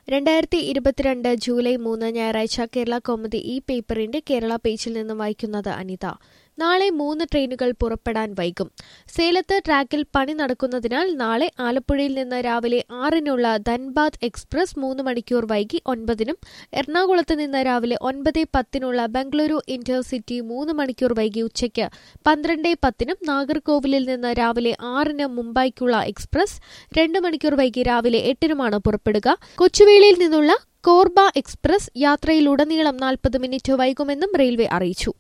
രണ്ടായിരത്തി ഇരുപത്തിരണ്ട് ജൂലൈ മൂന്ന് ഞായറാഴ്ച കേരള കൗമുദി ഈ പേപ്പറിന്റെ കേരള പേജിൽ നിന്ന് വായിക്കുന്നത് അനിത നാളെ മൂന്ന് ട്രെയിനുകൾ പുറപ്പെടാൻ വൈകും സേലത്ത് ട്രാക്കിൽ പണി നടക്കുന്നതിനാൽ നാളെ ആലപ്പുഴയിൽ നിന്ന് രാവിലെ ആറിനുള്ള ധൻബാദ് എക്സ്പ്രസ് മൂന്ന് മണിക്കൂർ വൈകി ഒൻപതിനും എറണാകുളത്ത് നിന്ന് രാവിലെ ഒൻപത് പത്തിനുള്ള ബംഗളൂരു ഇന്റർസിറ്റി മൂന്ന് മണിക്കൂർ വൈകി ഉച്ചയ്ക്ക് പന്ത്രണ്ട് പത്തിനും നാഗർകോവിലിൽ നിന്ന് രാവിലെ ആറിന് മുംബൈക്കുള്ള എക്സ്പ്രസ് രണ്ട് മണിക്കൂർ വൈകി രാവിലെ എട്ടിനുമാണ് പുറപ്പെടുക കൊച്ചുവേളിയിൽ നിന്നുള്ള കോർബ എക്സ്പ്രസ് യാത്രയിലുടനീളം നാൽപ്പത് മിനിറ്റ് വൈകുമെന്നും റെയിൽവേ അറിയിച്ചു